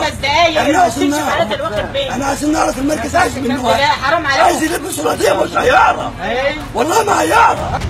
خمس دقايق احنا ما عايزين تمشي معانا نعرف واخد بالك احنا عايزين نعرف المركز عايز منه لا حرام عليكم عايز يلبس صورتين مش هيعرف ايه والله ما هيعرف